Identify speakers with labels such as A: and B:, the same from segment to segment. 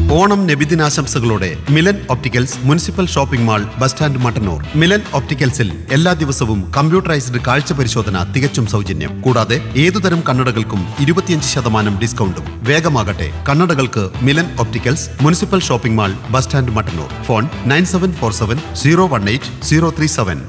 A: ഓണം നബിദിനാശംസകളോടെ Milan opticals municipal shopping mall bus stand Mattannur Milan ഒപ്റ്റിക്കൽസിൽ എല്ലാ ദിവസവും കമ്പ്യൂട്ടറൈസ്ഡ് കാഴ്ച പരിശോധന തികച്ചും സൗജന്യം കൂടാതെ ഏതുതരം കണ്ണടകൾക്കും ഇരുപത്തിയഞ്ച് ശതമാനം ഡിസ്കൗണ്ടും വേഗമാകട്ടെ കണ്ണടകൾക്ക് Milan opticals municipal shopping mall bus stand Mattannur phone nine seven four seven zero one eight zero three seven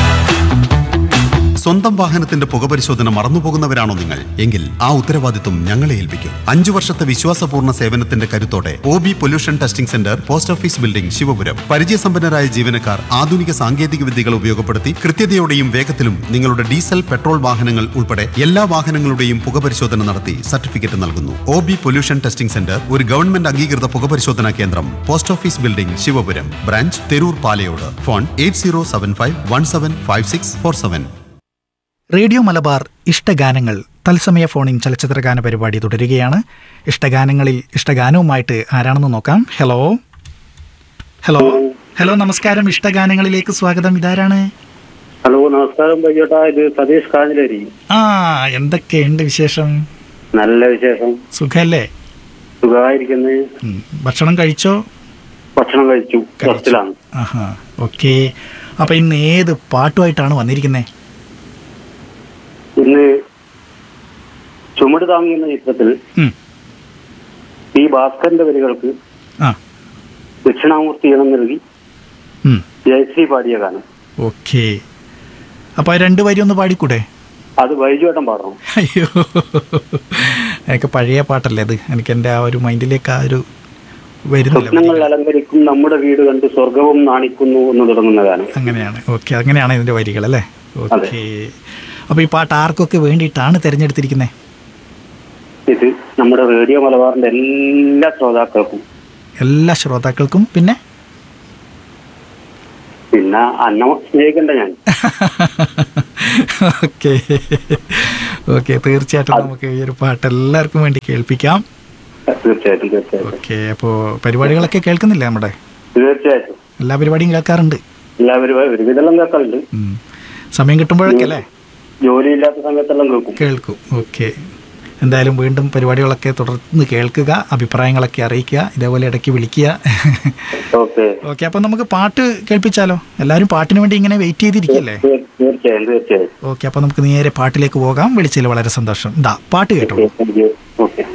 A: സ്വന്തം വാഹനത്തിന്റെ പുകപരിശോധന മറന്നുപോകുന്നവരാണോ നിങ്ങൾ എങ്കിൽ ആ ഉത്തരവാദിത്വം ഞങ്ങളെ ഏൽപ്പിക്കും അഞ്ചു വർഷത്തെ വിശ്വാസപൂർണ്ണ സേവനത്തിന്റെ കരുത്തോടെ O B pollution testing centre post office building Sivapuram പരിചയസമ്പന്നരായ ജീവനക്കാർ ആധുനിക സാങ്കേതിക വിദ്യകൾ ഉപയോഗപ്പെടുത്തി കൃത്യതയോടെയും വേഗത്തിലും നിങ്ങളുടെ ഡീസൽ പെട്രോൾ വാഹനങ്ങൾ ഉൾപ്പെടെ എല്ലാ വാഹനങ്ങളുടെയും പുകപരിശോധന നടത്തി സർട്ടിഫിക്കറ്റ് നൽകുന്നു O B pollution testing centre ഒരു ഗവൺമെന്റ് അംഗീകൃത പുകപരിശോധനാ കേന്ദ്രം post office building Sivapuram branch Theroor Palayode phone eight zero seven five one seven five six four seven
B: radio Malabar ഇഷ്ടഗാനങ്ങൾ തത്സമയ ഫോണിൻ ചലച്ചിത്ര ഗാന പരിപാടി തുടരുകയാണ് ഇഷ്ടഗാനങ്ങളിൽ ഇഷ്ടഗാനവുമായിട്ട് ആരാണെന്ന് നോക്കാം ഹലോ ഹലോ ഹലോ നമസ്കാരം ഇഷ്ടഗാനങ്ങളിലേക്ക് സ്വാഗതം ഇതാരാണ്
C: ഹലോ നമസ്കാരം ബൈജോട്ടാ ഇത് സതീഷ് കാഞ്ഞിലേരി
B: ആ എന്തൊക്കെയുണ്ട് വിശേഷം
C: നല്ല വിശേഷം
B: സുഖല്ലേ
C: സുഖമായിരിക്കുന്നത്
B: ഉം, ഭക്ഷണം കഴിച്ചോ
C: ഭക്ഷണം കഴിച്ചു ബസ്സിലാണ്
B: ആഹാ ഓക്കെ അപ്പൊ ഇന്ന് ഏത് പാട്ടുമായിട്ടാണ് വന്നിരിക്കുന്നത്
C: ഇന്ന് ചുമട് താങ്ങി എന്ന ചിത്രത്തിൽ ഈ ഭാസ്കരന്റെ വരികൾക്ക്
B: ആ
C: ദക്ഷിണാമൂർത്തി ഇണം നൽകി
B: ഉം,
C: ജയശ്രീ പാടിയ ഗാനം
B: ഓക്കെ അപ്പൊ രണ്ട് വരി ഒന്ന് പാടിക്കൂടെ
C: അത് ബൈജുവേട്ടൻ പാടണം
B: അയ്യോ എനിക്ക് പഴയ പാട്ടല്ലേ അത് എനിക്ക് എൻ്റെ ആ ഒരു മൈൻഡിലേക്ക് ആ ഒരു വരുന്നില്ല
C: സ്വപ്നങ്ങൾ അലങ്കരിക്കും നമ്മുടെ വീട് കണ്ട് സ്വർഗവും നാണിക്കുന്നു എന്ന് തുടങ്ങുന്ന ഗാനം
B: അങ്ങനെയാണ് ഓക്കെ അങ്ങനെയാണ് ഇതിൻ്റെ വരികൾ അല്ലേ ഓക്കെ അപ്പോൾ ഈ പാട്ട് ആർക്കൊക്കെ വേണ്ടിയിട്ടാണ് തിരഞ്ഞെടുത്തിരിക്കുന്നത്
C: ഇത് നമ്മുടെ റേഡിയോ മലബാറിന്റെ എല്ലാ ശ്രോതാക്കൾക്കും
B: എല്ലാ ശ്രോതാക്കൾക്കും പിന്നെ
C: പിന്നെ അന്ന സ്നേഹിക്കണ്ട ഞാൻ
B: ഓക്കെ ഓക്കെ തീർച്ചയായിട്ടും നമുക്ക് ഈ ഒരു പാട്ട് എല്ലാവർക്കും വേണ്ടി കേൾപ്പിക്കാം
C: തീർച്ചയായിട്ടും തീർച്ചയായിട്ടും
B: ഓക്കെ അപ്പോൾ പരിപാടികളൊക്കെ കേൾക്കുന്നില്ലേ നമ്മുടെ
C: തീർച്ചയായിട്ടും
B: എല്ലാ പരിപാടിയും കേൾക്കാറുണ്ട്
C: എല്ലാവരും ഒരുവിധെല്ലാം കേൾക്കാറുണ്ട്
B: ഉം. സമയം കിട്ടുമ്പോഴൊക്കെ അല്ലേ
C: ജോലിയില്ലാത്ത സമയത്തെല്ലാം കേൾക്കും
B: കേൾക്കും ഓക്കെ എന്തായാലും വീണ്ടും പരിപാടികളൊക്കെ തുടർന്ന് കേൾക്കുക അഭിപ്രായങ്ങളൊക്കെ അറിയിക്കുക ഇതേപോലെ ഇടയ്ക്ക് വിളിക്കുക
C: ഓക്കെ
B: ഓക്കെ അപ്പം നമുക്ക് പാട്ട് കേൾപ്പിച്ചാലോ എല്ലാവരും പാട്ടിന് വേണ്ടി ഇങ്ങനെ വെയിറ്റ് ചെയ്തിരിക്കല്ലേ
C: തീർച്ചയായും തീർച്ചയായും
B: ഓക്കെ അപ്പം നമുക്ക് നേരെ പാട്ടിലേക്ക് പോകാം വിളിച്ചതിൽ വളരെ സന്തോഷം ഇതാ പാട്ട് കേട്ടോ
C: താങ്ക് യു ഓക്കെ